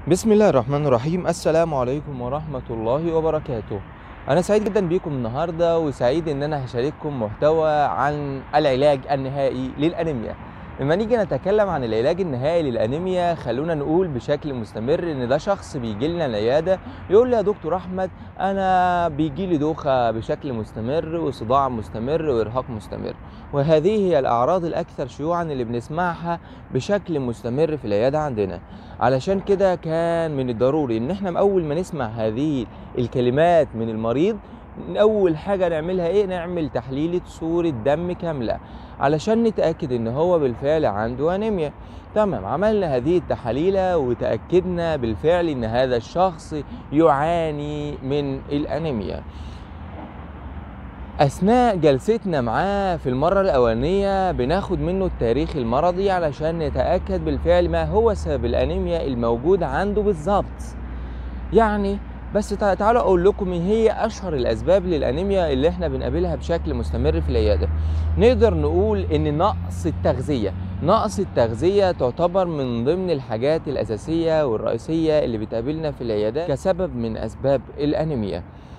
بسم الله الرحمن الرحيم السلام عليكم ورحمة الله وبركاته أنا سعيد جدا بيكم النهاردة وسعيد إن أنا هشارككم محتوى عن العلاج النهائي للأنيميا لما نيجي نتكلم عن العلاج النهائي للأنيميا خلونا نقول بشكل مستمر إن ده شخص بيجي لنا العيادة يقول لي يا دكتور أحمد أنا بيجي لي دوخة بشكل مستمر وصداع مستمر وإرهاق مستمر وهذه هي الأعراض الأكثر شيوعا اللي بنسمعها بشكل مستمر في العيادة عندنا علشان كده كان من الضروري ان احنا اول ما نسمع هذه الكلمات من المريض اول حاجة نعملها ايه نعمل تحليلة صورة دم كاملة علشان نتأكد ان هو بالفعل عنده انيميا تمام عملنا هذه التحاليل وتأكدنا بالفعل ان هذا الشخص يعاني من الانيميا أثناء جلستنا معاه في المرة الأولانية بناخد منه التاريخ المرضي علشان نتأكد بالفعل ما هو سبب الأنيميا الموجود عنده بالظبط يعني بس تع- تعالوا أقول لكم إيه هي أشهر الأسباب للأنيميا اللي إحنا بنقابلها بشكل مستمر في العيادة نقدر نقول إن نقص التغذية نقص التغذية تعتبر من ضمن الحاجات الأساسية والرئيسية اللي بتقابلنا في العيادات كسبب من أسباب الأنيميا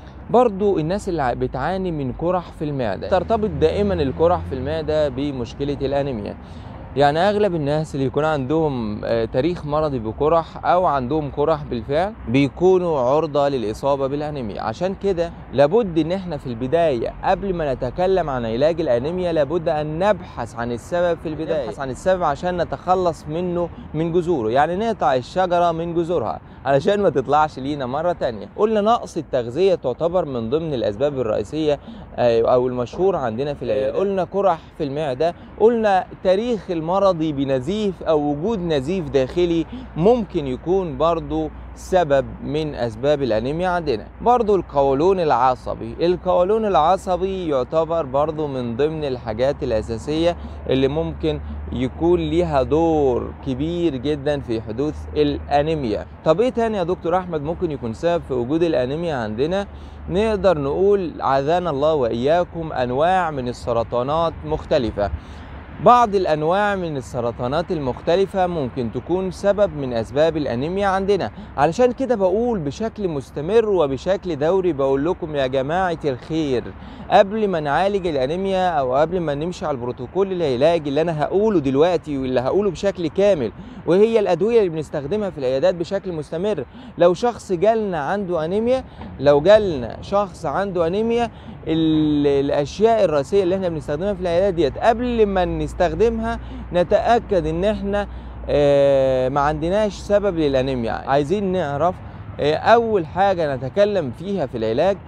برضو الناس اللي بتعاني من قرح في المعدة ترتبط دائما القرح في المعدة بمشكلة الأنيميا يعني أغلب الناس اللي يكون عندهم آه، تاريخ مرضي بقرح أو عندهم قرح بالفعل بيكونوا عرضة للإصابة بالأنيميا عشان كده لابد إن إحنا في البداية قبل ما نتكلم عن علاج الأنيميا لابد أن نبحث عن السبب في البداية نبحث عن السبب عشان نتخلص منه من جذوره يعني نقطع الشجرة من جذورها علشان ما تطلعش لينا مرة تانية قلنا نقص التغذية تعتبر من ضمن الأسباب الرئيسية آه، أو المشهور عندنا في العيادة قلنا قرح في المعدة قلنا تاريخ المرضي بنزيف أو وجود نزيف داخلي ممكن يكون برضو سبب من أسباب الأنيميا عندنا برضو القولون العصبي القولون العصبي يعتبر برضو من ضمن الحاجات الأساسية اللي ممكن يكون ليها دور كبير جدا في حدوث الأنيميا طب إيه تاني يا دكتور أحمد ممكن يكون سبب في وجود الأنيميا عندنا نقدر نقول عاذانا الله وإياكم أنواع من السرطانات مختلفة بعض الانواع من السرطانات المختلفه ممكن تكون سبب من اسباب الانيميا عندنا علشان كده بقول بشكل مستمر وبشكل دوري بقول لكم يا جماعه الخير قبل ما نعالج الانيميا او قبل ما نمشي على البروتوكول العلاجي اللي انا هقوله دلوقتي واللي هقوله بشكل كامل وهي الادويه اللي بنستخدمها في العيادات بشكل مستمر لو شخص جالنا عنده انيميا لو جالنا شخص عنده انيميا ال- الاشياء الرئيسيه اللي احنا بنستخدمها في العيادات ديت قبل ما نستخدمها نتاكد ان احنا آه، ما عندناش سبب للانيميا عايزين نعرف آه، اول حاجه نتكلم فيها في العلاج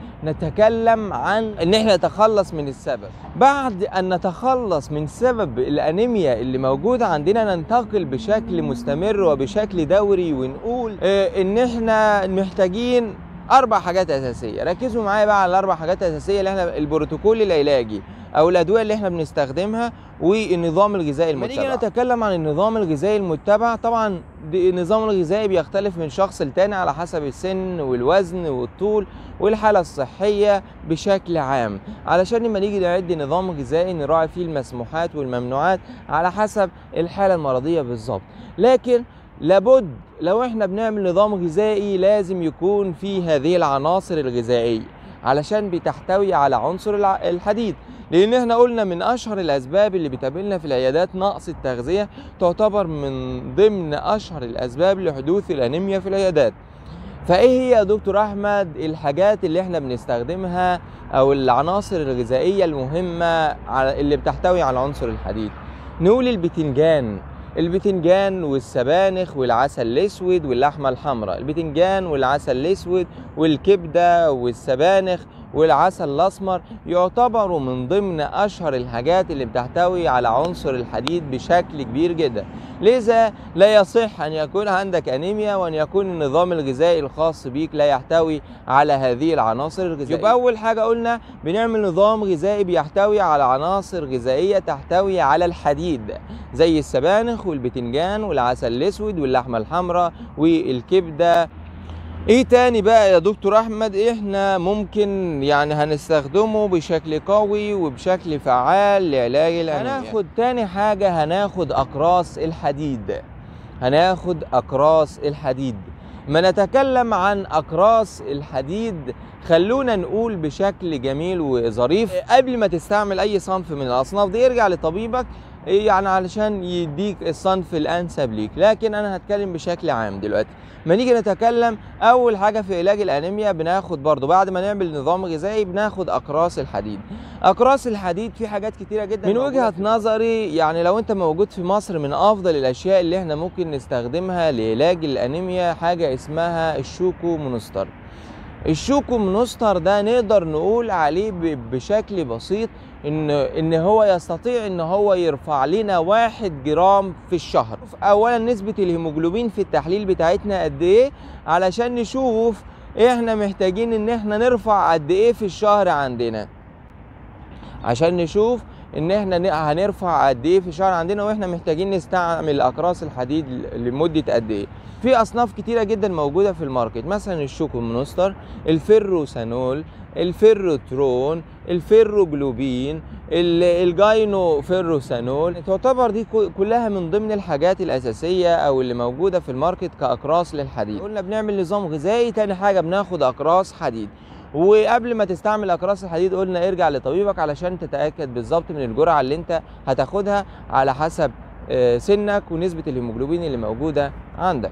نتكلم عن ان احنا نتخلص من السبب بعد ان نتخلص من سبب الانيميا اللي موجوده عندنا ننتقل بشكل مستمر وبشكل دوري ونقول آه، ان احنا محتاجين اربع حاجات اساسيه ركزوا معايا بقى على الاربع حاجات الاساسيه اللي احنا البروتوكول العلاجي او الادويه اللي احنا بنستخدمها والنظام الغذائي المتبع نيجي نتكلم عن النظام الغذائي المتبع طبعا دي- النظام الغذائي بيختلف من شخص لتاني على حسب السن والوزن والطول والحاله الصحيه بشكل عام علشان لما نيجي نعد نظام غذائي نراعي فيه المسموحات والممنوعات على حسب الحاله المرضيه بالظبط لكن لابد لو احنا بنعمل نظام غذائي لازم يكون فيه هذه العناصر الغذائيه علشان بتحتوي على عنصر الع- الحديد لان احنا قلنا من اشهر الاسباب اللي بتقابلنا في العيادات نقص التغذيه تعتبر من ضمن اشهر الاسباب لحدوث الانيميا في العيادات فايه هي يا دكتور احمد الحاجات اللي احنا بنستخدمها او العناصر الغذائيه المهمه على- اللي بتحتوي على عنصر الحديد نقول البتنجان البتنجان والسبانخ والعسل الاسود واللحمه الحمراء البتنجان والعسل الاسود والكبده والسبانخ والعسل الاسمر يعتبروا من ضمن اشهر الحاجات اللي بتحتوي على عنصر الحديد بشكل كبير جدا لذا لا يصح ان يكون عندك انيميا وان يكون النظام الغذائي الخاص بيك لا يحتوي على هذه العناصر الغذائيه يبقى اول حاجه قلنا بنعمل نظام غذائي بيحتوي على عناصر غذائيه تحتوي على الحديد زي السبانخ والبتنجان والعسل الاسود واللحمه الحمراء والكبده ايه تاني بقى يا دكتور احمد احنا ممكن يعني هنستخدمه بشكل قوي وبشكل فعال لعلاج الانيميا هناخد تاني حاجة هناخد اقراص الحديد هناخد اقراص الحديد ما نتكلم عن اقراص الحديد خلونا نقول بشكل جميل وظريف قبل ما تستعمل اي صنف من الاصناف دي ارجع لطبيبك يعني علشان يديك الصنف الانسب ليك لكن انا هتكلم بشكل عام دلوقتي ما نيجي نتكلم اول حاجه في علاج الانيميا بناخد برضو بعد ما نعمل نظام غذائي بناخد اقراص الحديد اقراص الحديد في حاجات كتيره جدا من وجهه نظري يعني لو انت موجود في مصر من افضل الاشياء اللي احنا ممكن نستخدمها لعلاج الانيميا حاجه اسمها الشوكو مونستر الشوكو مونستر ده نقدر نقول عليه بشكل بسيط ان ان هو يستطيع ان هو يرفع لنا واحد جرام في الشهر اولا نسبه الهيموجلوبين في التحليل بتاعتنا قد ايه علشان نشوف احنا محتاجين ان احنا نرفع قد ايه في الشهر عندنا عشان نشوف ان احنا هنرفع قد ايه في الشهر عندنا واحنا محتاجين نستعمل اقراص الحديد لمده قد ايه في اصناف كتيره جدا موجوده في الماركت مثلا الشوكو مونستر الفيروسانول الفيروترون الفيروجلوبين الجاينو فيروسانول تعتبر دي كلها من ضمن الحاجات الاساسيه او اللي موجوده في الماركت كاقراص للحديد قلنا بنعمل نظام غذائي تاني حاجه بناخد اقراص حديد وقبل ما تستعمل اقراص الحديد قلنا ارجع لطبيبك علشان تتاكد بالظبط من الجرعه اللي انت هتاخدها على حسب سنك ونسبه الهيموجلوبين اللي موجوده عندك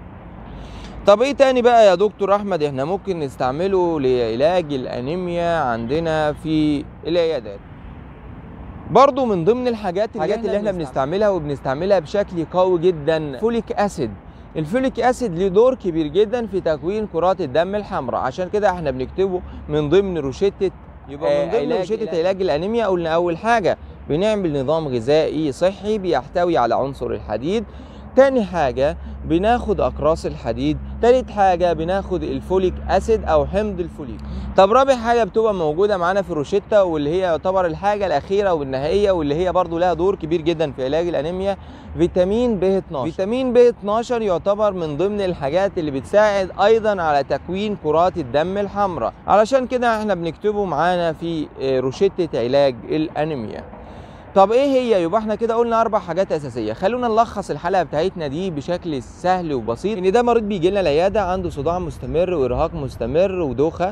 طب ايه تاني بقى يا دكتور احمد احنا ممكن نستعمله لعلاج الانيميا عندنا في العيادات برضو من ضمن الحاجات اللي, الحاجات اللي احنا بنستعملها وبنستعملها بشكل قوي جدا فوليك اسيد الفوليك اسيد له دور كبير جدا في تكوين كرات الدم الحمراء عشان كده احنا بنكتبه من ضمن روشته يبقى من ضمن روشته علاج الانيميا قلنا اول حاجه بنعمل نظام غذائي صحي بيحتوي على عنصر الحديد تاني حاجة بناخد أقراص الحديد تالت حاجة بناخد الفوليك أسيد أو حمض الفوليك طب رابع حاجة بتبقى موجودة معانا في الروشتة واللي هي يعتبر الحاجة الأخيرة والنهائية واللي هي برضو لها دور كبير جدا في علاج الأنيميا فيتامين ب 12 فيتامين ب 12 يعتبر من ضمن الحاجات اللي بتساعد أيضا على تكوين كرات الدم الحمراء علشان كده احنا بنكتبه معانا في روشتة علاج الأنيميا طب ايه هي يبقى احنا كده قلنا اربع حاجات اساسيه خلونا نلخص الحلقه بتاعتنا دي بشكل سهل وبسيط ان ده مريض بيجي لنا العياده عنده صداع مستمر وارهاق مستمر ودوخه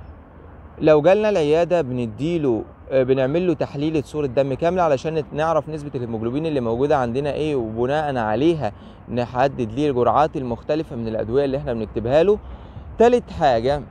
لو جالنا العياده بنديله بنعمل له تحليل صوره دم كامله علشان نعرف نسبه الهيموجلوبين اللي موجوده عندنا ايه وبناء عليها نحدد ليه الجرعات المختلفه من الادويه اللي احنا بنكتبها له تالت حاجه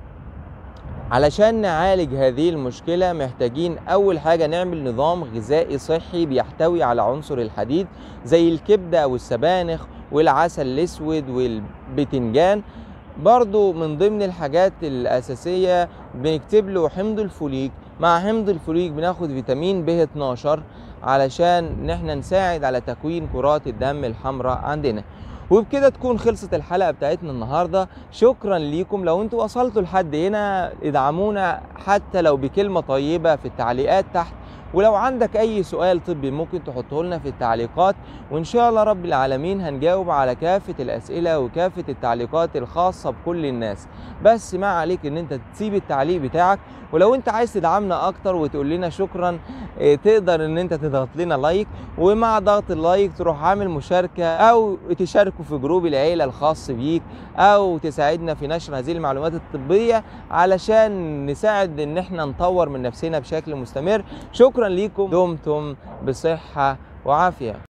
علشان نعالج هذه المشكلة محتاجين أول حاجة نعمل نظام غذائي صحي بيحتوي على عنصر الحديد زي الكبدة والسبانخ والعسل الأسود والبتنجان برضو من ضمن الحاجات الأساسية بنكتب له حمض الفوليك مع حمض الفوليك بناخد فيتامين ب 12 علشان نحن نساعد على تكوين كرات الدم الحمراء عندنا وبكده تكون خلصت الحلقه بتاعتنا النهارده شكرا ليكم لو انتوا وصلتوا لحد هنا ادعمونا حتى لو بكلمه طيبه في التعليقات تحت ولو عندك اي سؤال طبي ممكن تحطه لنا في التعليقات وان شاء الله رب العالمين هنجاوب على كافه الاسئله وكافه التعليقات الخاصه بكل الناس بس ما عليك ان انت تسيب التعليق بتاعك ولو انت عايز تدعمنا اكتر وتقول لنا شكرا تقدر ان انت تضغط لنا لايك ومع ضغط اللايك تروح عامل مشاركه او تشاركوا في جروب العيله الخاص بيك او تساعدنا في نشر هذه المعلومات الطبيه علشان نساعد ان احنا نطور من نفسنا بشكل مستمر شكرا ليكم دمتم بصحه وعافيه